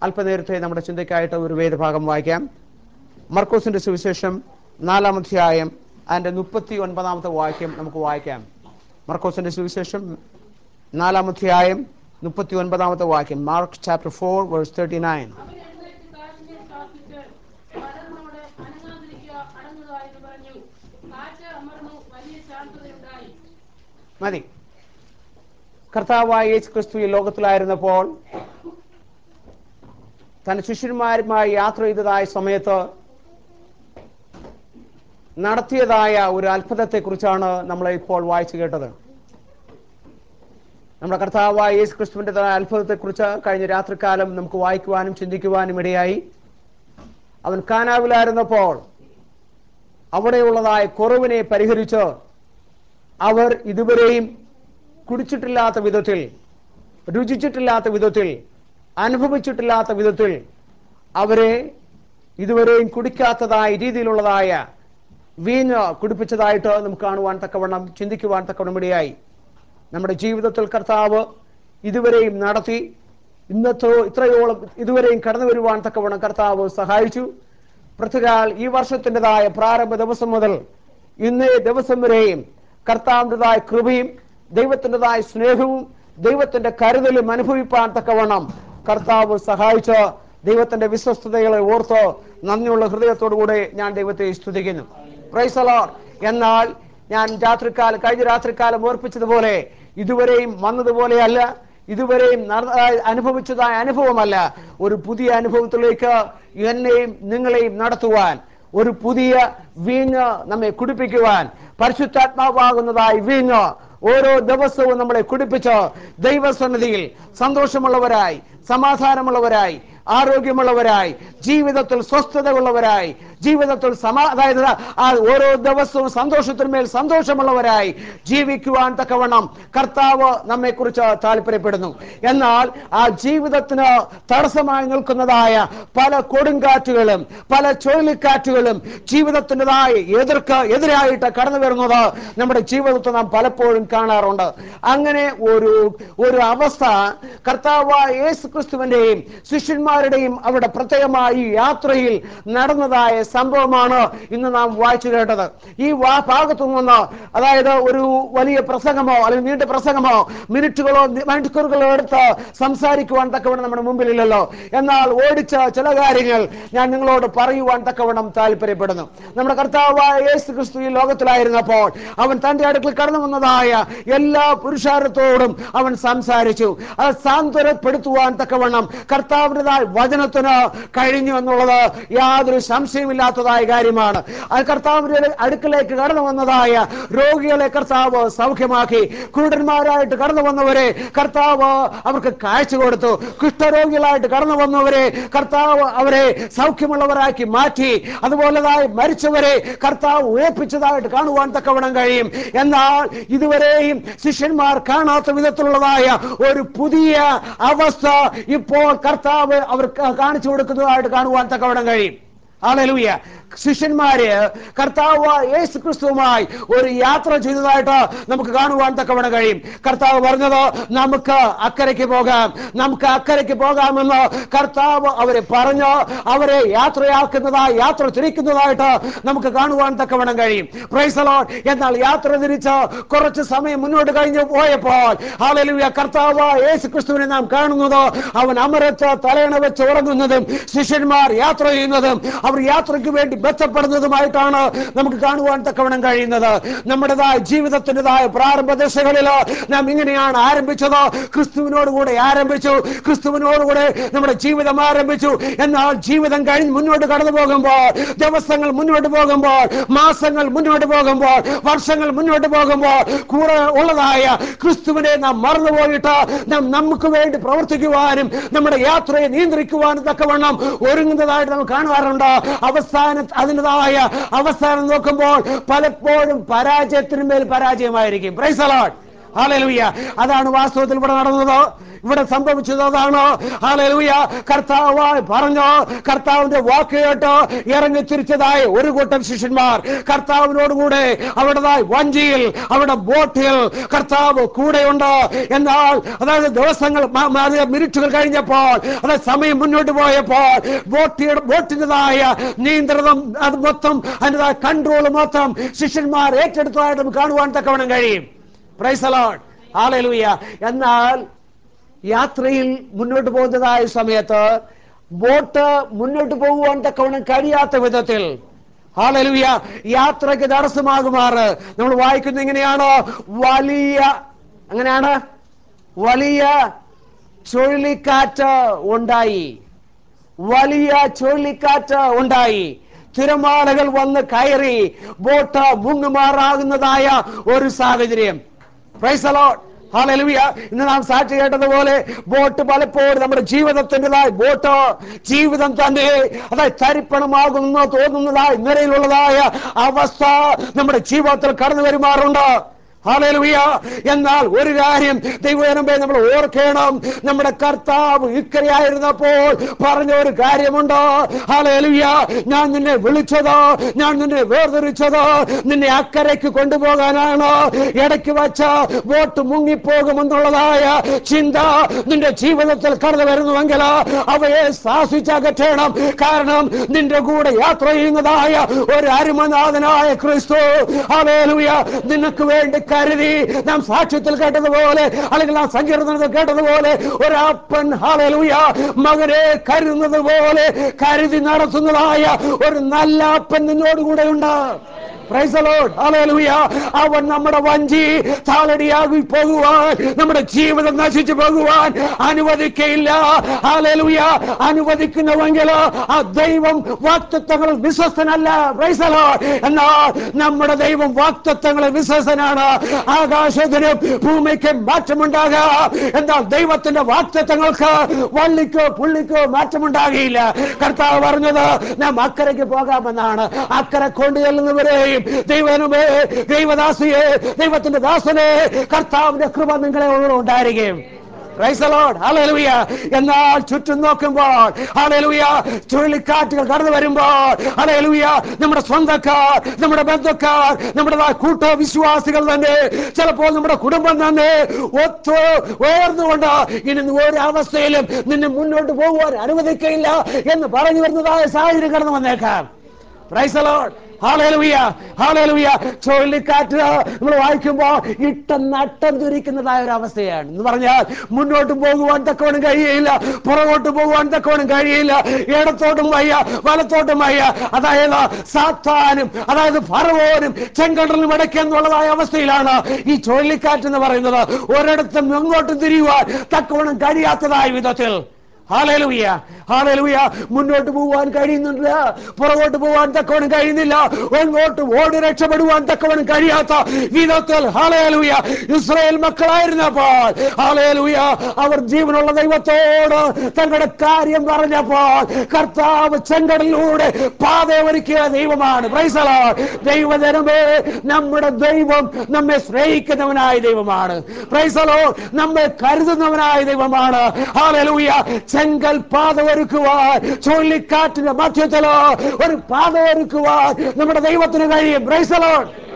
അല്പനേരത്തെ നമ്മുടെ ചിന്തയ്ക്കായിട്ട് ഒരു വേദഭാഗം വായിക്കാം മർക്കോസിന്റെ സുവിശേഷം നാലാം അധ്യായം അതിന്റെ മുപ്പത്തി ഒൻപതാമത്തെ വാക്യം നമുക്ക് വായിക്കാം മർക്കോസിന്റെ സുവിശേഷം നാലാം അധ്യായം മുപ്പത്തി ഒൻപതാമത്തെ വാക്യം Mark chapter four verse thirty nine അവൻ എഴുന്നേറ്റ് കാറ്റിനെ ശാസിച്ച് കടലിനോട് അനങ്ങാതിരിക്കുക അടങ്ങുക എന്ന് പറഞ്ഞു കാറ്റ് അമർന്നു വലിയ ശാന്തതയുണ്ടായി മതി കർത്താവായ യേശു ക്രിസ്തു ഈ ലോകത്തിലായിരുന്നപ്പോൾ തന്റെ ശിഷ്യന്മാരുമായി യാത്ര ചെയ്തതായ സമയത്ത് നടത്തിയതായ ഒരു അത്ഭുതത്തെ കുറിച്ചാണ് നമ്മൾ ഇപ്പോൾ വായിച്ചു കേട്ടത് നമ്മുടെ കർത്താവായ യേശു ക്രിസ്തുവിന്റെ അത്ഭുതത്തെ കുറിച്ച് കഴിഞ്ഞ രാത്രികാലം നമുക്ക് വായിക്കുവാനും ചിന്തിക്കുവാനും ഇടയായി അവൻ കാനാവിലായിരുന്നപ്പോൾ അവിടെയുള്ളതായ കുറവിനെ പരിഹരിച്ച് അവർ ഇതുവരെയും കുടിച്ചിട്ടില്ലാത്ത വിധത്തിൽ രുചിച്ചിട്ടില്ലാത്ത വിധത്തിൽ അനുഭവിച്ചിട്ടില്ലാത്ത വിധത്തിൽ അവരെ ഇതുവരെയും കുടിക്കാത്തതായ രീതിയിലുള്ളതായ വീഞ്ഞ് കുടിപ്പിച്ചതായിട്ട് നമുക്ക് കാണുവാൻ തക്കവണ്ണം ചിന്തിക്കുവാൻ തക്കവണ്ണം ഇടയായി നമ്മുടെ ജീവിതത്തിൽ കർത്താവ് ഇതുവരെയും നടത്തി ഇന്നത്തോ ഇത്രയോളം ഇതുവരെയും കടന്നു വരുവാൻ തക്കവണ്ണം കർത്താവ് സഹായിച്ചു പ്രത്യേകാൽ ഈ വർഷത്തിൻ്റെതായ പ്രാരംഭ ദിവസം മുതൽ ഇന്നേ ദിവസം വരെയും കർത്താവിൻ്റെതായ കൃപയും ദൈവത്തിൻ്റെതായ സ്നേഹവും ദൈവത്തിന്റെ കരുതലും അനുഭവിപ്പാൻ തക്കവണ്ണം കർത്താവ് സഹായിച്ച് ദൈവത്തിന്റെ വിശ്വസ്തതകളെ ഓർത്ത് നന്ദിയുള്ള ഹൃദയത്തോടുകൂടെ ഞാൻ ദൈവത്തെ സ്തുതിക്കുന്നു പ്രൈസ് അലോർ എന്നാൽ ഞാൻ രാത്രിക്കാലം കഴിഞ്ഞ രാത്രിക്കാലം ഓർപ്പിച്ചതുപോലെ ഇതുവരെയും വന്നതുപോലെയല്ല ഇതുവരെയും നടന്ന- അനുഭവിച്ചതായ അനുഭവമല്ല ഒരു പുതിയ അനുഭവത്തിലേക്ക് എന്നെയും നിങ്ങളെയും നടത്തുവാൻ ഒരു പുതിയ വീഞ്ഞ് നമ്മെ കുടിപ്പിക്കുവാൻ പരിശുദ്ധാത്മാവാകുന്നതായി വീഞ്ഞ് ഓരോ ദിവസവും നമ്മളെ കുടിപ്പിച്ച് ദൈവസന്നിധിയിൽ സന്തോഷമുള്ളവരായി സമാധാനമുള്ളവരായി ആരോഗ്യമുള്ളവരായി ജീവിതത്തിൽ സ്വസ്ഥതയുള്ളവരായി ജീവിതത്തിൽ സമാ അതായത് ആ ഓരോ ദിവസവും സന്തോഷത്തിന്മേൽ സന്തോഷമുള്ളവരായി ജീവിക്കുവാൻ തക്കവണ്ണം കർത്താവ് നമ്മെക്കുറിച്ച് താല്പര്യപ്പെടുന്നു എന്നാൽ ആ ജീവിതത്തിന് തടസ്സമായി നിൽക്കുന്നതായ പല കൊടുങ്കാറ്റുകളും പല ചുഴലിക്കാറ്റുകളും ജീവിതത്തിൻ്റെതായ എതിർക്ക് എതിരായിട്ട് കടന്നു വരുന്നത് നമ്മുടെ ജീവിതത്തിൽ നാം പലപ്പോഴും കാണാറുണ്ട് അങ്ങനെ ഒരു ഒരു അവസ്ഥ കർത്താവായ യേശു ക്രിസ്തുവിന്റെയും ശിഷ്യന്മാരുടെയും അവിടെ പ്രത്യേകമായി ഈ യാത്രയിൽ നടന്നതായ സംഭവമാണ് ഇന്ന് നാം വായിച്ചു കേട്ടത് ഈ വാ ഭാഗത്തു നിന്ന് അതായത് ഒരു വലിയ പ്രസംഗമോ അല്ലെങ്കിൽ നീണ്ട പ്രസംഗമോ മിനിറ്റുകളോ നി- മണിക്കൂറുകളോ എടുത്ത് സംസാരിക്കുവാൻ തക്കവണ്ണം നമ്മുടെ മുമ്പിലില്ലല്ലോ എന്നാൽ ഓടിച്ച ചില കാര്യങ്ങൾ ഞാൻ നിങ്ങളോട് പറയുവാൻ തക്കവണ്ണം താല്പര്യപ്പെടുന്നു നമ്മുടെ കർത്താവായ യേശു ക്രിസ്തു ഈ ലോകത്തിലായിരുന്നപ്പോൾ അവൻ തന്റെ അടുക്കൽ കടന്നു വന്നതായ എല്ലാ പുരുഷാരത്തോടും അവൻ സംസാരിച്ചു അത് സാന്ത്വനപ്പെടുത്തുവാൻ തക്കവണ്ണം കർത്താവിൻ്റെതായ വചനത്തിന് കഴിഞ്ഞു എന്നുള്ളത് യാതൊരു സംശയമില്ലാത്തതായ കാര്യമാണ് അത് കർത്താവിന്റെ അടുക്കലേക്ക് കടന്നു വന്നതായ രോഗികളെ കർത്താവ് സൗഖ്യമാക്കി കുരുടന്മാരായിട്ട് കടന്നു വന്നവരെ കർത്താവ് അവർക്ക് കാഴ്ച കൊടുത്തു കുഷ്ഠരോഗികളായിട്ട് കടന്നു വന്നവരെ കർത്താവ് അവരെ സൗഖ്യമുള്ളവരാക്കി മാറ്റി അതുപോലെതായി മരിച്ചവരെ കർത്താവ് ഉയർപ്പിച്ചതായിട്ട് കാണുവാൻ തക്കവണ്ണം കഴിയും എന്നാൽ ഇതുവരെയും ശിഷ്യന്മാർ കാണാത്ത വിധത്തിലുള്ളതായ ഒരു പുതിയ അവസ്ഥ ഇപ്പോൾ കർത്താവ് അവർക്ക് കാണിച്ചു കൊടുക്കുന്നതായിട്ട് കാണുവാൻ തക്കവണ്ണം കഴിയും ആളലൂയ ശിഷ്യന്മാര് കർത്താവ് യേശു ക്രിസ്തുവുമായി ഒരു യാത്ര ചെയ്തതായിട്ട് നമുക്ക് കാണുവാൻ തക്കവണ്ണം കഴിയും കർത്താവ് പറഞ്ഞത് നമുക്ക് അക്കരയ്ക്ക് പോകാം നമുക്ക് അക്കരയ്ക്ക് പോകാമെന്ന് കർത്താവ് അവരെ പറഞ്ഞു അവരെ യാത്രയാക്കുന്നതായി യാത്ര തിരിക്കുന്നതായിട്ട് നമുക്ക് കാണുവാൻ തക്കവണ്ണം കഴിയും പ്രൈസലോൺ എന്നാൽ യാത്ര തിരിച്ച് കുറച്ച് സമയം മുന്നോട്ട് കഴിഞ്ഞ് പോയപ്പോൾ ഹാലലുയ കർത്താവ് യേശു ക്രിസ്തുവിനെ നാം കാണുന്നത് അവൻ അമരത്ത് തലയണ വെച്ച് ഉറങ്ങുന്നതും ശിഷ്യന്മാർ യാത്ര ചെയ്യുന്നതും അവർ യാത്രയ്ക്ക് വേണ്ടി ബന്ധപ്പെടുന്നതുമായിട്ടാണ് നമുക്ക് കാണുവാൻ തക്കവണ്ണം കഴിയുന്നത് നമ്മുടേതായ ജീവിതത്തിൻ്റെതായ പ്രാരംഭ ദശകളിൽ നാം ഇങ്ങനെയാണ് ആരംഭിച്ചത് ക്രിസ്തുവിനോടുകൂടെ ആരംഭിച്ചു ക്രിസ്തുവിനോടുകൂടെ നമ്മുടെ ജീവിതം ആരംഭിച്ചു എന്നാൽ ജീവിതം കഴിഞ്ഞ് മുന്നോട്ട് കടന്നു പോകുമ്പോൾ ദിവസങ്ങൾ മുന്നോട്ട് പോകുമ്പോൾ മാസങ്ങൾ മുന്നോട്ട് പോകുമ്പോൾ വർഷങ്ങൾ മുന്നോട്ട് പോകുമ്പോൾ കൂടെ ഉള്ളതായ ക്രിസ്തുവിനെ നാം മറന്നുപോയിട്ട് നാം നമുക്ക് വേണ്ടി പ്രവർത്തിക്കുവാനും നമ്മുടെ യാത്രയെ നിയന്ത്രിക്കുവാനും തക്കവണ്ണം ഒരുങ്ങുന്നതായിട്ട് നമുക്ക് കാണാറുണ്ട് അവസാന അതിൻ്റെതായ അവസാനം നോക്കുമ്പോൾ പലപ്പോഴും പരാജയത്തിന്മേൽ പരാജയമായിരിക്കും പ്രൈസലോട്ട് ഹാലലുയ്യ അതാണ് വാസ്തവത്തിൽ ഇവിടെ നടന്നത് ഇവിടെ സംഭവിച്ചത് അതാണ് ഹാലലുയ്യ കർത്താവ് പറഞ്ഞു കർത്താവിന്റെ വാക്ക് കേട്ട് ഇറങ്ങി തിരിച്ചതായി ഒരു കൂട്ടം ശിഷ്യന്മാർ കർത്താവിനോടുകൂടെ അവിടേതായി വഞ്ചിയിൽ അവിടെ ബോട്ടിൽ കർത്താവ് കൂടെയുണ്ട് എന്നാൽ അതായത് ദിവസങ്ങൾ മ- മ- അത് മിനിറ്റുകൾ കഴിഞ്ഞപ്പോൾ അതായത് സമയം മുന്നോട്ട് പോയപ്പോൾ ബോട്ടിയുടെ ബോട്ടിൻ്റെതായ നിയന്ത്രണം അത് മൊത്തം അതിൻ്റെതായ കൺട്രോൾ മൊത്തം ശിഷ്യന്മാർ ഏറ്റെടുത്തതായിട്ട് നമുക്ക് കാണുവാൻ തക്കവണ്ണം കഴിയും പ്രൈസലോൺ ഹാലലൂയ എന്നാൽ യാത്രയിൽ മുന്നോട്ട് പോകുന്നതായ സമയത്ത് ബോട്ട് മുന്നോട്ട് പോകുവാൻ തക്കവണ്ണം കഴിയാത്ത വിധത്തിൽ ഹാലലുയ യാത്രയ്ക്ക് തടസ്സമാകുമാറ് നമ്മൾ വായിക്കുന്ന എങ്ങനെയാണോ വലിയ അങ്ങനെയാണ് വലിയ ചുഴലിക്കാറ്റ് ഉണ്ടായി വലിയ ചുഴലിക്കാറ്റ് ഉണ്ടായി തിരമാലകൾ വന്ന് കയറി ബോട്ട് മുങ്ങുമാറാകുന്നതായ ഒരു സാഹചര്യം Praise the Lord. Hallelujah. ഇന്ന് നാം സാക്ഷി കേട്ടതുപോലെ ബോട്ട് പലപ്പോഴും നമ്മുടെ ജീവിതത്തിൻ്റെതായ ബോട്ട് ജീവിതം തന്നെ അതായത് തരിപ്പണമാകുന്നു തോന്നുന്നതായ നിലയിലുള്ളതായ അവസ്ഥ നമ്മുടെ ജീവിതത്തിൽ കടന്നു വരുമാറുണ്ട് ഹാലലുയ എന്നാൽ ഒരു കാര്യം ദൈവജനമേ നമ്മൾ ഓർക്കണം നമ്മുടെ കർത്താവ് ഇക്കരയായിരുന്നപ്പോൾ പറഞ്ഞ ഒരു കാര്യമുണ്ട് ഹാലലുയ ഞാൻ നിന്നെ വിളിച്ചത് ഞാൻ നിന്നെ വേർതിരിച്ചത് നിന്നെ അക്കരയ്ക്ക് കൊണ്ടുപോകാനാണ് ഇടയ്ക്ക് വച്ച ബോട്ട് മുങ്ങിപ്പോകുമെന്നുള്ളതായ ചിന്ത നിന്റെ ജീവിതത്തിൽ കടന്നു വരുന്നുവെങ്കിൽ അവയെ ശാസിച്ചകറ്റണം കാരണം നിന്റെ കൂടെ യാത്ര ചെയ്യുന്നതായ ഒരു അരുമനാഥനായ ക്രിസ്തു ഹാലേലുയ നിനക്ക് വേണ്ടി കരുതി നാം സാക്ഷ്യത്തിൽ കേട്ടതുപോലെ അല്ലെങ്കിൽ നാം സങ്കീർത്തനത്തിൽ കേട്ടതുപോലെ ഒരപ്പൻ ഹാലേലുയ മകനെ കരുതുന്നത് പോലെ കരുതി നടത്തുന്നതായ ഒരു നല്ല അപ്പൻ നിന്നോടുകൂടെ ഉണ്ട് Praise the Lord. Hallelujah. അവൻ നമ്മുടെ വഞ്ചി താളടിയാകി പോകുവാൻ നമ്മുടെ ജീവിതം നശിച്ചു പോകുവാൻ അനുവദിക്കയില്ല ഹാലലുയ അനുവദിക്കുന്നുവെങ്കിൽ ആ ദൈവം വാക്തത്വങ്ങളിൽ വിശ്വസ്തനല്ല Praise the Lord. എന്നാൽ നമ്മുടെ ദൈവം വാക്തത്വങ്ങളിൽ വിശ്വസ്തനാണ് ആകാശത്തിനും ഭൂമിക്കും മാറ്റമുണ്ടാകാം എന്നാൽ ദൈവത്തിന്റെ വാക്തത്വങ്ങൾക്ക് വള്ളിക്കോ പുള്ളിക്കോ മാറ്റമുണ്ടാകില്ല കർത്താവ് പറഞ്ഞത് നാം അക്കരയ്ക്ക് പോകാമെന്നാണ് അക്കരെ കൊണ്ടു ചെല്ലുന്നവരെയും ദൈവനുമേ ദൈവദാസിയെ ദൈവത്തിന്റെ ദാസനെ കർത്താവിന്റെ കൃപ നിങ്ങളെ ഉണ്ടായിരിക്കും Praise the Lord. Hallelujah. എന്നാൽ ചുറ്റും നോക്കുമ്പോൾ ഹല്ലേലൂയ ചുഴലിക്കാറ്റുകൾ കടന്നു വരുമ്പോൾ ഹല്ലേലൂയ നമ്മുടെ സ്വന്തക്കാർ നമ്മുടെ ബന്ധുക്കാർ നമ്മുടെ കൂട്ട വിശ്വാസികൾ തന്നെ ചിലപ്പോൾ നമ്മുടെ കുടുംബം തന്നെ ഒത്തു ഉയർന്നുകൊണ്ട് ഇനി നീ ഒരു അവസ്ഥയിലും നിന്നെ മുന്നോട്ട് പോകുവാൻ അനുവദിക്കയില്ല എന്ന് പറഞ്ഞു വരുന്നതായ സാഹചര്യം കടന്നു വന്നേക്കാം Praise the Lord. Hallelujah. Hallelujah. ചുഴലിക്കാറ്റ് നമ്മൾ വായിക്കുമ്പോൾ ഇട്ട നട്ടം തുരിക്കുന്നതായ ഒരു അവസ്ഥയാണ് എന്ന് പറഞ്ഞാൽ മുന്നോട്ട് പോകുവാൻ തക്കവണ്ണം കഴിയില്ല പുറകോട്ട് പോകുവാൻ തക്കവണ്ണം കഴിയില്ല ഇടത്തോട്ടും വയ്യ വലത്തോട്ടും വയ്യ അതായത് സാത്താനും അതായത് ഫറവോനും ചെങ്കടലിനും ഇടയ്ക്ക് എന്നുള്ളതായ അവസ്ഥയിലാണ് ഈ ചുഴലിക്കാറ്റ് എന്ന് പറയുന്നത് ഒരിടത്തും എങ്ങോട്ടും തിരിയുവാൻ തക്കവണ്ണം കഴിയാത്തതായ വിധത്തിൽ ഹാലലുയ ഹാലലുയ മുന്നോട്ട് പോകാൻ കഴിയുന്നില്ല പുറകോട്ട് പോകാൻ തക്കവണ്ണം കഴിയുന്നില്ല എങ്ങോട്ട് ഓടി രക്ഷപ്പെടുവാൻ തക്കവണ്ണം കഴിയാത്ത വിധത്തിൽ ഹാലലുയ ഇസ്രായേൽ മക്കളായിരുന്നപ്പോൾ ഹാലലുയ അവർ ജീവനുള്ള ദൈവത്തോട് തങ്ങളുടെ കാര്യം പറഞ്ഞപ്പോൾ കർത്താവ് ചെങ്കടലിലൂടെ പാത ഒരുക്കിയ ദൈവമാണ് പ്രൈസലോ ദൈവജനമേ നമ്മുടെ ദൈവം നമ്മെ സ്നേഹിക്കുന്നവനായ ദൈവമാണ് പ്രൈസലോ നമ്മെ കരുതുന്നവനായ ദൈവമാണ് ഹാലലൂയ ചെങ്കൽ പാത ഒരുക്കുവാൻ ചുഴലിക്കാറ്റിന്റെ മധ്യത്തിലോ ഒരു പാത ഒരുക്കുവാൻ നമ്മുടെ ദൈവത്തിന് കഴിയും പ്രൈസലോ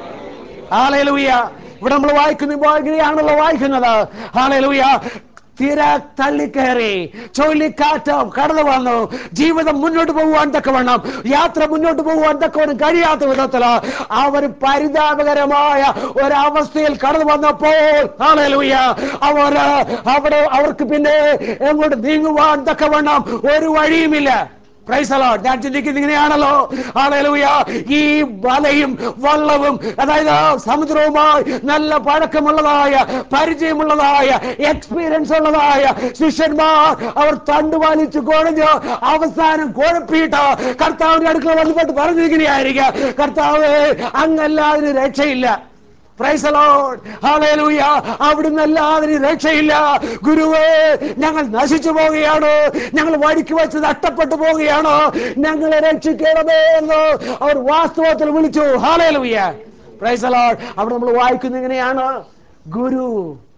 ഹാലലൂയ ഇവിടെ നമ്മൾ വായിക്കുമ്പോൾ ഇങ്ങനെയാണല്ലോ വായിക്കുന്നത് ഹാലലൂയ തിര തള്ളിക്കയറി ചുഴലിക്കാറ്റ് കടന്നു വന്നു ജീവിതം മുന്നോട്ട് പോകുവാൻ തക്കവണ്ണം യാത്ര മുന്നോട്ട് പോകുവാൻ തക്കവണ്ണം കഴിയാത്ത വിധത്തില് അവർ പരിതാപകരമായ ഒരവസ്ഥയിൽ കടന്നു വന്നപ്പോൾ ഹാലലൂയ അവർ അവിടെ അവർക്ക് പിന്നെ എങ്ങോട്ട് നീങ്ങുവാൻ തക്കവണ്ണം ഒരു വഴിയുമില്ല Praise the Lord. ഞാൻ ചിന്തിക്കുന്നത് ഇങ്ങനെയാണല്ലോ ഹല്ലേലൂയ ഈ വലയും വള്ളവും അതായത് സമുദ്രവുമായി നല്ല പഴക്കമുള്ളതായ പരിചയമുള്ളതായ എക്സ്പീരിയൻസ് ഉള്ളതായ ശിഷ്യന്മാർ അവർ തണ്ടുപാലിച്ച് കുഴഞ്ഞ് അവസാനം കുഴപ്പിയിട്ട് കർത്താവിന്റെ അടുക്കള വന്നിട്ട് പറഞ്ഞിരിക്കുകയായിരിക്കുക കർത്താവ് അങ്ങല്ലാതിന് രക്ഷയില്ല Praise the Lord. Hallelujah. അവിടുന്ന് അല്ലാതെ രക്ഷയില്ല ഗുരുവേ ഞങ്ങൾ നശിച്ചു പോവുകയാണ് ഞങ്ങൾ വഴിക്ക് വെച്ച് നഷ്ടപ്പെട്ടു പോവുകയാണ് ഞങ്ങളെ രക്ഷിക്കണമേ എന്ന് അവർ വാസ്തവത്തിൽ വിളിച്ചു ഹാലേലുയ്യ പ്രൈസ് the Lord. അവിടെ നമ്മൾ വായിക്കുന്നത് എങ്ങനെയാണ് ഗുരു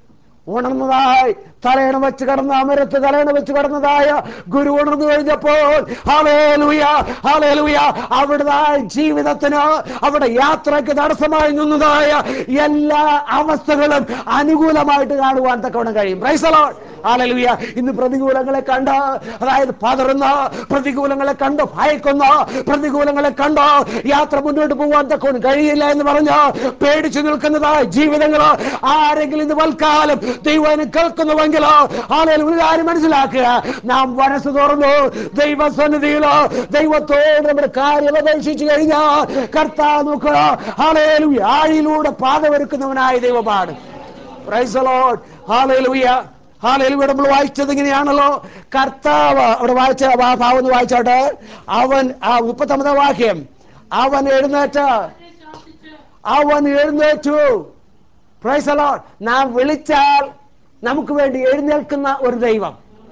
ഉണർന്നതായി തലയണ വെച്ച് കടന്ന അമരത്ത് തലയണ വെച്ച് കടന്നതായ ഗുരു ഉണർന്നു കഴിഞ്ഞപ്പോൾ ഹല്ലേലൂയ ഹല്ലേലൂയ അവിടുതായ ജീവിതത്തിന് അവിടെ യാത്രയ്ക്ക് തടസ്സമായി നിന്നതായ എല്ലാ അവസ്ഥകളും അനുകൂലമായിട്ട് കാണുവാൻ തക്കവണ്ണം കഴിയും പ്രൈസലോൺ ഹല്ലേലൂയ ഇന്ന് പ്രതികൂലങ്ങളെ കണ്ട് അതായത് പതറുന്ന പ്രതികൂലങ്ങളെ കണ്ട് ഭയക്കുന്ന പ്രതികൂലങ്ങളെ കണ്ട് യാത്ര മുന്നോട്ട് പോകാൻ തക്കവണ്ണം കഴിയില്ല എന്ന് പറഞ്ഞ് പേടിച്ചു നിൽക്കുന്നതായ ജീവിതങ്ങൾ ആരെങ്കിലും ഇത് വൽക്കാലം ദൈവം കേൾക്കുന്നുവെങ്കിൽ ആളുകൾ ഒരു കാര്യം മനസ്സിലാക്കുക നാം മനസ്സ് തുറന്നു ദൈവസന്നിധിയിലോ ദൈവത്തോട് നമ്മുടെ കാര്യം അപേക്ഷിച്ചു കഴിഞ്ഞാൽ കർത്താവ് നോക്കുക ആളേലും ആഴിയിലൂടെ പാത ഒരുക്കുന്നവനായ ദൈവമാണ് പ്രൈസ് ലോഡ് ഹാലൂയ ഹാലൂയ നമ്മൾ വായിച്ചത് ഇങ്ങനെയാണല്ലോ കർത്താവ് അവിടെ വായിച്ച ആ ഭാവം ഒന്ന് വായിച്ചോട്ടെ അവൻ ആ മുപ്പത്തൊമ്പതാം വാക്യം അവൻ എഴുന്നേറ്റ് അവരെ ശാസിച്ച് അവൻ എഴുന്നേറ്റു പ്രൈസ് ലോഡ് നാം വിളിച്ചാൽ നമുക്ക് വേണ്ടി എഴുന്നേൽക്കുന്ന ഒരു ദൈവം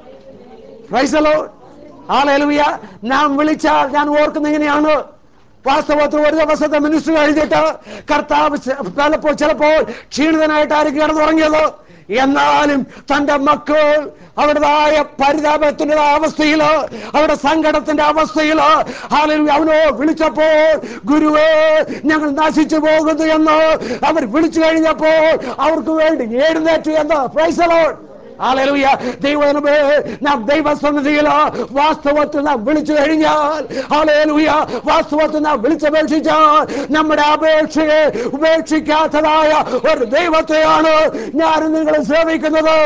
പ്രൈസ് ലോഡ് ഹാലൂയ നാം വിളിച്ചാൽ ഞാൻ ഓർക്കുന്നത് എങ്ങനെയാണ് വാസ്തവത്തിൽ ഒരു ദിവസത്തെ മിനിസ്റ്റർ കഴിഞ്ഞിട്ട് കർത്താവ് ചെ- പലപ്പോൾ ചിലപ്പോൾ ക്ഷീണിതനായിട്ടായിരിക്കും കിടന്നുറങ്ങിയത് എന്നാലും തന്റെ മക്കൾ അവരുടേതായ പരിതാപത്തിന്റെ അവസ്ഥയില് അവരുടെ സങ്കടത്തിന്റെ അവസ്ഥയില് ഹാലലൂയ അവനോ വിളിച്ചപ്പോൾ ഗുരുവേ ഞങ്ങൾ നശിച്ചു പോകുന്നു എന്ന് അവർ വിളിച്ചു കഴിഞ്ഞപ്പോൾ അവർക്ക് വേണ്ടി എഴുന്നേറ്റു എന്ന് പ്രൈസലോൺ ഹാലലൂയ ദൈവമേ നാം ദൈവസന്നിധിയിൽ വാസ്തവത്തിൽ നാം വിളിച്ചു കഴിഞ്ഞാൽ ഹാലലൂയ വാസ്തവത്തിൽ നാം വിളിച്ചപേക്ഷിച്ചാൽ നമ്മുടെ അപേക്ഷയെ ഉപേക്ഷിക്കാത്തതായ ഒരു ദൈവത്തെയാണ് ഞാൻ നിങ്ങളെ സേവിക്കുന്നത്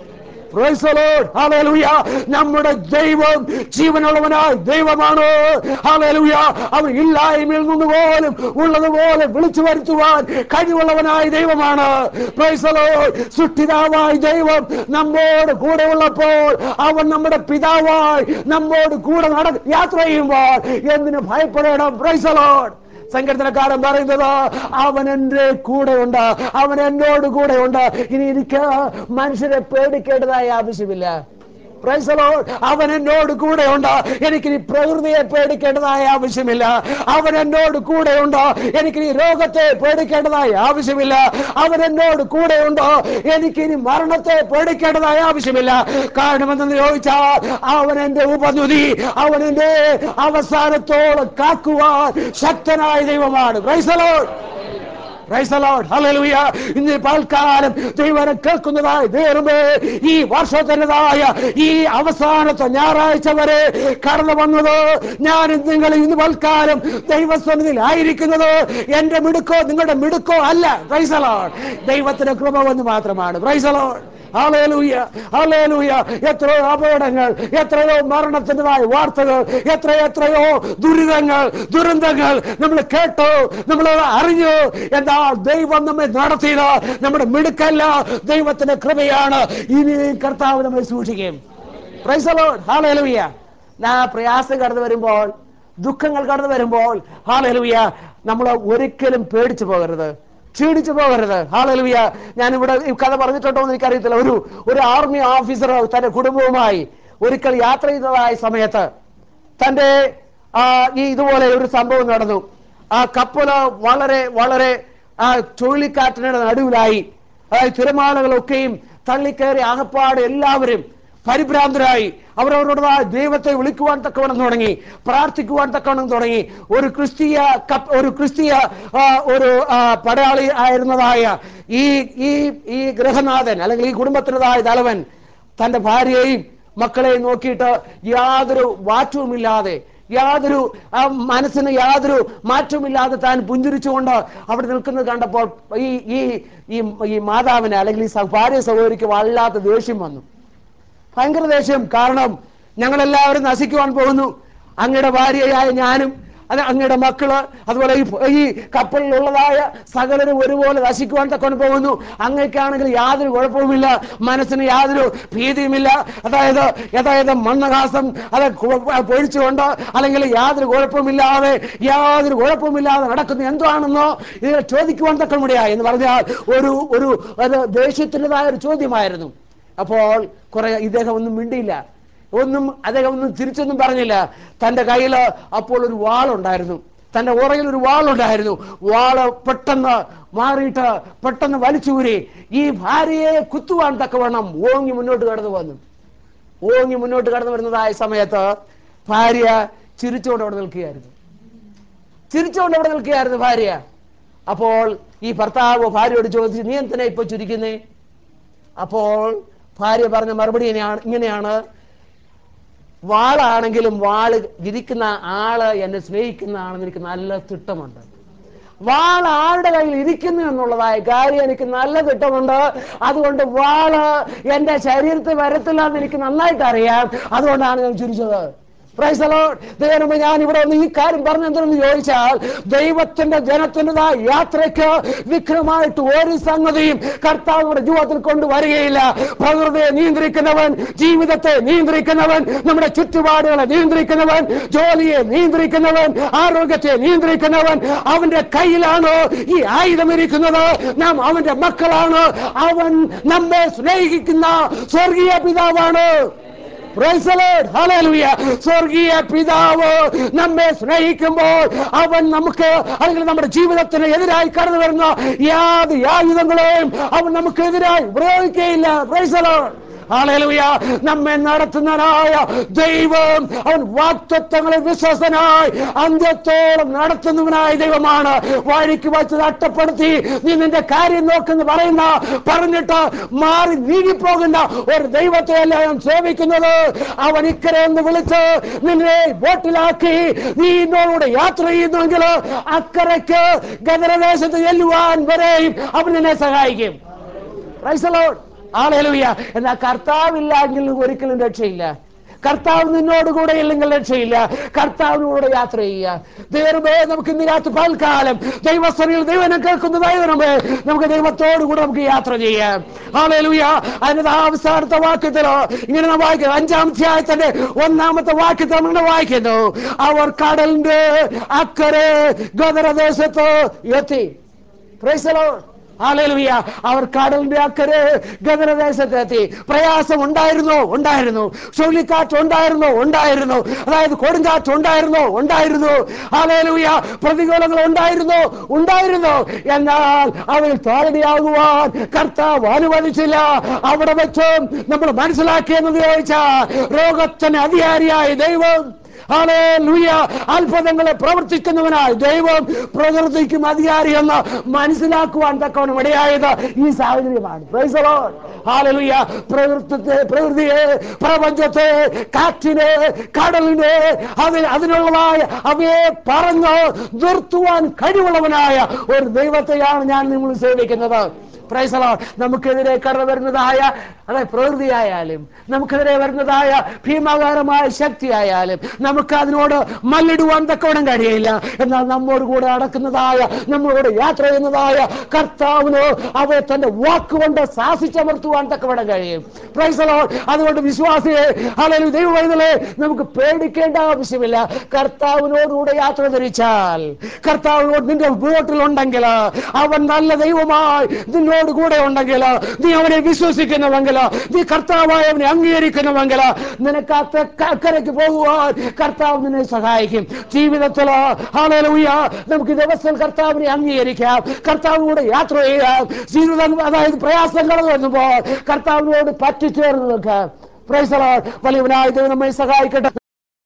Praise the Lord. Hallelujah. നമ്മുടെ ദൈവം ജീവനുള്ളവനായ ദൈവമാണ് Hallelujah. അവൻ ഇല്ലായ്മയിൽ നിന്ന് പോലും ഉള്ളതുപോലെ വിളിച്ചു വരുത്തുവാൻ കഴിവുള്ളവനായ ദൈവമാണ് Praise the Lord. സൃഷ്ടിതാവായ ദൈവം നമ്മോട് കൂടെ ഉള്ളപ്പോൾ അവൻ നമ്മുടെ പിതാവായി നമ്മോട് കൂടെ നട യാത്ര ചെയ്യുമ്പോൾ എന്തിനു ഭയപ്പെടണം Praise the Lord. സങ്കീർത്തനക്കാരൻ പറയുന്നത് അവൻ എൻ്റെ കൂടെ ഉണ്ട് അവൻ എന്നോട് കൂടെ ഉണ്ട് ഇനി എനിക്ക് മനുഷ്യരെ പേടിക്കേണ്ടതായ ആവശ്യമില്ല Praise the Lord. അവൻ എന്നോട് കൂടെ ഉണ്ട് എനിക്കിനി പ്രകൃതിയെ പേടിക്കേണ്ടതായ ആവശ്യമില്ല അവൻ എന്നോട് കൂടെ ഉണ്ട് എനിക്കിനി രോഗത്തെ പേടിക്കേണ്ടതായ ആവശ്യമില്ല അവൻ എന്നോട് കൂടെ ഉണ്ട് എനിക്കിനി മരണത്തെ പേടിക്കേണ്ടതായ ആവശ്യമില്ല കാരണം എന്തെന്ന് ചോദിച്ചാൽ അവൻ എന്റെ ഉപനുതി അവൻ എന്റെ അവസാനത്തോളം കാക്കുവാൻ ശക്തനായ ദൈവമാണ് Praise the Lord. Praise the Lord. Hallelujah. ഇന്ന് പൽക്കാലം ദൈവനെ കേൾക്കുന്നതായ ദൈവമേ ഈ വർഷത്തിൻ്റെതായ ഈ അവസാനത്തെ ഞായറാഴ്ച വരെ കടന്നു വന്നത് ഞാൻ നിങ്ങൾ ഇന്ന് പൽക്കാലം ദൈവസന്നിധിയിൽ ആയിരിക്കുന്നത് എന്റെ മിടുക്കോ നിങ്ങളുടെ മിടുക്കോ അല്ല Praise the Lord. ദൈവത്തിന്റെ കൃപ വന്ന് മാത്രമാണ് Praise the Lord. Hallelujah hallelujah എത്രയോ അപകടങ്ങൾ എത്രയോ മരണത്തിൻ്റെതായ വാർത്തകൾ എത്ര എത്രയോ ദുരിതങ്ങൾ ദുരന്തങ്ങൾ നമ്മൾ കേട്ടു നമ്മൾ അറിഞ്ഞു എന്താ ദൈവം നമ്മെ നടത്തിയത് നമ്മുടെ മിടുക്കല്ല ദൈവത്തിന്റെ കൃപയാണ് ഇനി കർത്താവ് നമ്മെ സൂക്ഷിക്കും Praise the Lord. Hallelujah. നാ പ്രയാസം കടന്നു വരുമ്പോൾ ദുഃഖങ്ങൾ കടന്നു വരുമ്പോൾ ഹാലലുയ നമ്മൾ ഒരിക്കലും പേടിച്ചു പോകരുത് ക്ഷീണിച്ചു പോകരുത് ഹാലലുയ ഞാനിവിടെ ഈ കഥ പറഞ്ഞിട്ടുണ്ടോ എന്ന് എനിക്കറിയത്തില്ല ഒരു ഒരു ആർമി ഓഫീസർ തന്റെ കുടുംബവുമായി ഒരിക്കൽ യാത്ര ചെയ്തതായ സമയത്ത് തന്റെ ആ, ഈ ഇതുപോലെ ഒരു സംഭവം നടന്നു ആ കപ്പല് വളരെ വളരെ ആ ചുഴലിക്കാറ്റിന്റെ നടുവിലായി അതായത് തിരമാലകളൊക്കെയും തള്ളിക്കയറി ആകപ്പാട് എല്ലാവരും പരിഭ്രാന്തരായി അവരവരുടേതായ ദൈവത്തെ വിളിക്കുവാൻ തക്കവണ്ണം തുടങ്ങി പ്രാർത്ഥിക്കുവാൻ തക്കവണ്ണം തുടങ്ങി ഒരു ക്രിസ്തീയ കപ്പ് ഒരു ക്രിസ്തീയ ആ, ഒരു ആ, പടയാളി ആയിരുന്നതായ ഈ ഈ ഈ ഗൃഹനാഥൻ അല്ലെങ്കിൽ ഈ കുടുംബത്തിൻ്റെതായ തലവൻ തന്റെ ഭാര്യയെയും മക്കളെയും നോക്കിയിട്ട് യാതൊരു മാറ്റവുമില്ലാതെ യാതൊരു ആ, മനസ്സിന് യാതൊരു മാറ്റവുമില്ലാതെ താൻ പുഞ്ചിരിച്ചുകൊണ്ട് അവിടെ നിൽക്കുന്നത് കണ്ടപ്പോൾ ഈ ഈ ഈ ഈ മാതാവിന് അല്ലെങ്കിൽ ഈ സ- ഭാര്യ സഹോദരിക്ക് വല്ലാത്ത ദേഷ്യം വന്നു ഭയങ്കര ദേഷ്യം കാരണം ഞങ്ങളെല്ലാവരും നശിക്കുവാൻ പോകുന്നു അങ്ങയുടെ ഭാര്യയായ ഞാനും അത് അങ്ങയുടെ മക്കള് അതുപോലെ ഈ ഈ കപ്പലിലുള്ളതായ സകലരും ഒരുപോലെ നശിക്കുവാൻ തക്കൊണ്ട് പോകുന്നു അങ്ങേക്കാണെങ്കിൽ യാതൊരു കുഴപ്പവുമില്ല മനസ്സിന് യാതൊരു ഭീതിയുമില്ല അതായത് അതായത് മണ്ണഹാസം അത് കു- പൊഴിച്ചുകൊണ്ട് അല്ലെങ്കിൽ യാതൊരു കുഴപ്പമില്ലാതെ യാതൊരു കുഴപ്പമില്ലാതെ നടക്കുന്ന എന്താണെന്നോ ഇത് ചോദിക്കുവാൻ തക്കമുടിയാ എന്ന് പറഞ്ഞാൽ ഒരു ഒരു ഒരു ദേഷ്യത്തിൻ്റെതായ ഒരു ചോദ്യമായിരുന്നു അപ്പോൾ കുറെ ഇദ്ദേഹം ഒന്നും മിണ്ടിയില്ല ഒന്നും അദ്ദേഹം ഒന്നും തിരിച്ചൊന്നും പറഞ്ഞില്ല തന്റെ കയ്യിൽ അപ്പോൾ ഒരു വാളുണ്ടായിരുന്നു തന്റെ ഉറയിൽ ഒരു വാളുണ്ടായിരുന്നു വാള് പെട്ടെന്ന് മാറിയിട്ട് പെട്ടെന്ന് വലിച്ചൂരി ഈ ഭാര്യയെ കുത്തുവാൻ തക്കവണ്ണം ഓങ്ങി മുന്നോട്ട് കടന്നു വന്നു ഓങ്ങി മുന്നോട്ട് കടന്നു വരുന്നതായ സമയത്ത് ഭാര്യ ചിരിച്ചുകൊണ്ട് അവിടെ നിൽക്കുകയായിരുന്നു ചിരിച്ചുകൊണ്ട് അവിടെ നിൽക്കുകയായിരുന്നു ഭാര്യ അപ്പോൾ ഈ ഭർത്താവ് ഭാര്യയോട് ചോദിച്ചു നീ എന്തിനാ ഇപ്പൊ ചുരിക്കുന്നേ അപ്പോൾ ഭാര്യ പറഞ്ഞ മറുപടി ഇങ്ങനെയാണ് ഇങ്ങനെയാണ് വാളാണെങ്കിലും വാള് വിരിക്കുന്ന ആള് എന്നെ സ്നേഹിക്കുന്ന ആണെന്ന് എനിക്ക് നല്ല തിട്ടമുണ്ട് വാൾ ആളുടെ കയ്യിൽ ഇരിക്കുന്നു എന്നുള്ളതായ കാര്യം എനിക്ക് നല്ല തിട്ടമുണ്ട് അതുകൊണ്ട് വാള് എന്റെ ശരീരത്തിൽ വരത്തില്ല എന്ന് എനിക്ക് നന്നായിട്ട് അറിയാം അതുകൊണ്ടാണ് ഞാൻ ചിരിച്ചത് Praise the Lord. ദൈവമേ ഞാൻ ഇവിടെ ഒന്ന് ഈ കാര്യം പറഞ്ഞെന്തെന്ന് ചോദിച്ചാൽ ദൈവത്തിന്റെ ജനത്തിൻ്റെതായ യാത്രയ്ക്ക് വിഘ്നമായിട്ട് ഒരു സംഗതിയും കർത്താവ് നമ്മുടെ ജീവിതത്തിൽ കൊണ്ടുവരികയില്ല പ്രകൃതിയെ നിയന്ത്രിക്കുന്നവൻ ജീവിതത്തെ നിയന്ത്രിക്കുന്നവൻ നമ്മുടെ ചുറ്റുപാടുകളെ നിയന്ത്രിക്കുന്നവൻ ജോലിയെ നിയന്ത്രിക്കുന്നവൻ ആരോഗ്യത്തെ നിയന്ത്രിക്കുന്നവൻ അവന്റെ കയ്യിലാണ് ഈ ആയുധം ഇരിക്കുന്നത് നാം അവന്റെ മക്കളാണ് അവൻ നമ്മെ സ്നേഹിക്കുന്ന സ്വർഗീയ പിതാവാണ് Praise the Lord. Hallelujah. സ്വർഗീയ പിതാവ് നമ്മെ സ്നേഹിക്കുമ്പോൾ അവൻ നമുക്ക് അല്ലെങ്കിൽ നമ്മുടെ ജീവിതത്തിന് എതിരായി കടന്നു വരുന്ന യാത് ആയുധങ്ങളെയും അവൻ നമുക്ക് എതിരായി ഉപയോഗിക്കുകയില്ല Praise the Lord. Hallelujah. നമ്മെ നടത്തുന്നതിനായ ദൈവം അവൻ വാക്തത്വങ്ങളെ വിശ്വസനായി അന്ത്യത്തോളം നടത്തുന്നവനായ ദൈവമാണ് വഴിക്ക് വച്ച് നഷ്ടപ്പെടുത്തി നീ നിന്റെ കാര്യം നോക്കെന്ന് പറയുന്ന പറഞ്ഞിട്ട് മാറി നീങ്ങിപ്പോകുന്ന ഒരു ദൈവത്തെയല്ല ഞാൻ സേവിക്കുന്നത് അവൻ ഇക്കരെ ഒന്ന് വിളിച്ച് നിന്നെ ബോട്ടിലാക്കി നീ എന്നോടുകൂടെ യാത്ര ചെയ്യുന്നുവെങ്കിൽ അക്കരയ്ക്ക് ഗദരദേശത്ത് ചെല്ലുവാൻ വരെയും അവൻ നിന്നെ സഹായിക്കും Praise the Lord. Hallelujah. എന്നാൽ കർത്താവില്ലെങ്കിൽ ഒരിക്കലും രക്ഷയില്ല കർത്താവ് നിന്നോട് കൂടെ ഇല്ലെങ്കിൽ രക്ഷയില്ല കർത്താവിനോട് യാത്ര ചെയ്യുക ദൈവമേ നമുക്ക് ഇന്ന് രാത്രി പൽക്കാലം ദൈവസ്ഥനിൽ ദൈവനെ കേൾക്കുന്ന ദൈവമേ നമുക്ക് ദൈവത്തോടു കൂടെ നമുക്ക് യാത്ര ചെയ്യാം ഹാലലുയ അതിന്റെ അവസാനത്തെ വാക്യത്തിലോ ഇങ്ങനെ നാം വായിക്കുന്നു അഞ്ചാം അധ്യായത്തിന്റെ ഒന്നാമത്തെ വാക്യത്തിൽ നമ്മൾ വായിക്കുന്നു അവർ കടലിന്റെ അക്കരെ ഗദരദേശത്ത് എത്തി Praise the Lord. Hallelujah. അവർ കടലിന്റെ അക്കരെ ഗഗനദേശത്തെത്തി പ്രയാസം ഉണ്ടായിരുന്നോ ഉണ്ടായിരുന്നു ചുഴലിക്കാറ്റ് ഉണ്ടായിരുന്നോ ഉണ്ടായിരുന്നു അതായത് കൊടുങ്കാറ്റ് ഉണ്ടായിരുന്നോ ഉണ്ടായിരുന്നു ഹാലേലൂയ പ്രതികൂലങ്ങൾ ഉണ്ടായിരുന്നോ ഉണ്ടായിരുന്നു എന്നാൽ അവയിൽ താരടിയാകുവാൻ കർത്താവ് അനുവദിച്ചില്ല അവിടെ വെച്ചും നമ്മൾ മനസ്സിലാക്കിയെന്ന് ചോദിച്ചാൽ രോഗത്തിന് അധികാരിയായ ദൈവം ഹല്ലേലൂയ അത്ഭുതങ്ങളെ പ്രവർത്തിക്കുന്നവനായ ദൈവം പ്രകൃതിക്കും അധികാരി എന്ന് മനസ്സിലാക്കുവാൻ തക്കവണ്ണം ഇടയായത് ഈ സാഹചര്യമാണ് Praise the Lord. ഹല്ലേലൂയ പ്രകൃതത്തെ പ്രകൃതിയെ പ്രപഞ്ചത്തെ കാറ്റിനെ കടലിനെ അതിൽ അതിനുള്ളതായ അവയെ പറഞ്ഞ് നിർത്തുവാൻ കഴിവുള്ളവനായ ഒരു ദൈവത്തെയാണ് ഞാൻ നിങ്ങൾ സേവിക്കുന്നത് Praise the Lord. നമുക്കെതിരെ കടന്നു വരുന്നതായ അതായത് പ്രകൃതിയായാലും നമുക്കെതിരെ വരുന്നതായ ഭീമാകാരമായ ശക്തിയായാലും നമുക്ക് അതിനോട് മല്ലിടുവാൻ തക്കവണ്ണം കഴിയില്ല എന്നാൽ നമ്മോട് കൂടെ നടക്കുന്നതായ നമ്മളോട് യാത്ര ചെയ്യുന്നതായ കർത്താവിന് അവയെ തന്റെ വാക്കുകൊണ്ട് ശാസിച്ചമർത്തുവാൻ തക്കവണ്ണം കഴിയും Praise the Lord. അതുകൊണ്ട് വിശ്വാസിയെ അല്ലെങ്കിൽ ദൈവവൈതലെ നമുക്ക് പേടിക്കേണ്ട ആവശ്യമില്ല കർത്താവിനോടുകൂടെ യാത്ര ധരിച്ചാൽ കർത്താവിനോട് നിന്റെ വീട്ടിലുണ്ടെങ്കിൽ അവൻ നല്ല ദൈവമായി നിന്നോട് കൂടെ ഉണ്ടെങ്കിൽ നീ അവനെ വിശ്വസിക്കുന്നുവെങ്കിൽ നീ കർത്താവായി അവനെ അംഗീകരിക്കുന്നുവെങ്കിൽ നിനക്ക് ആ തെക്ക് അക്കരയ്ക്ക് പോകുവാൻ കർത്താവ് നിന്നെ സഹായിക്കും ജീവിതത്തിൽ ഹാലൂയ നമുക്ക് ദിവസം കർത്താവിനെ അംഗീകരിക്കാം കർത്താവിനോട് യാത്ര ചെയ്യാം ജീവിതം അതായത് പ്രയാസം കടന്നു വരുമ്പോൾ കർത്താവിനോട് പറ്റിച്ചേർന്ന് നിൽക്കാം പ്രൈസലോ വലിയവനായ ദൈവം നമ്മെ സഹായിക്കട്ടെ